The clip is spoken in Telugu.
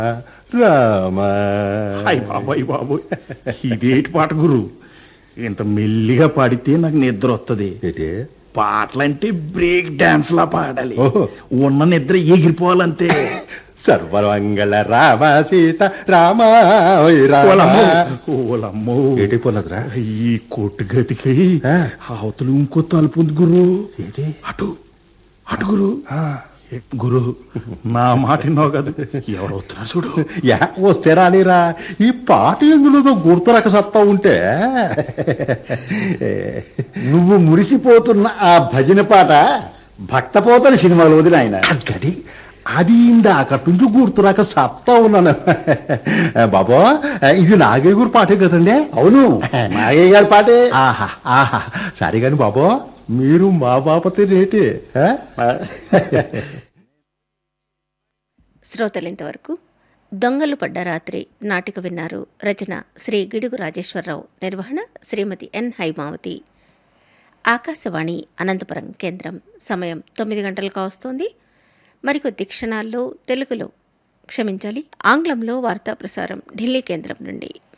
రామ హాయ్ బాబాయ్ బాబోయ్ ఇదేటి పాట గురు ఇంత మెల్లిగా పాడితే నాకు నిద్ర వస్తుంది ఏంటి పాటలంటే బ్రేక్ డాన్స్ లా పాడాలి ఓహో. ఉన్న నిద్ర ఎగిరిపోవాలంతే సర్వమంగళ రామ సీత రామ ఓయ్ రామ ఓలమ్మో ఓలమ్మో ఏంటి పోలదురా ఈ కొట్టు గతికి ఆ. అవతలు ఇంకో తలుపు ఉంది గురు ఏంటి అటు అటు గురు ఏ, గురు నా మాట విన్నావు కదా ఎవరు వస్తున్నారు చూడు యా వస్తే రానిరా ఈ పాట ఎందులో గుర్తురక సత్తా ఉంటే నువ్వు మురిసిపోతున్న ఆ భజన పాట భక్తపోతల సినిమాలో వదిన ఆయన అది అది ఇందాకటి నుంచి గుర్తురాక సత్తా ఉన్నాను బాబా ఇది నాగేగురు పాటే కదండి అవును నాగయ్య గారి పాటే ఆహా ఆహా సరే కాని బాబా మీరు మా బాపతే రేటే ఆ? శ్రోతలు ఇంతవరకు దొంగలు పడ్డ రాత్రి నాటిక విన్నారు రచన శ్రీ గిడుగు రాజేశ్వరరావు నిర్వహణ శ్రీమతి ఎన్ హైమావతి ఆకాశవాణి అనంతపురం కేంద్రం సమయం తొమ్మిది గంటలకు వస్తోంది మరికొద్ది క్షణాల్లో తెలుగులో క్షమించాలి ఆంగ్లంలో వార్తా ప్రసారం ఢిల్లీ కేంద్రం నుండి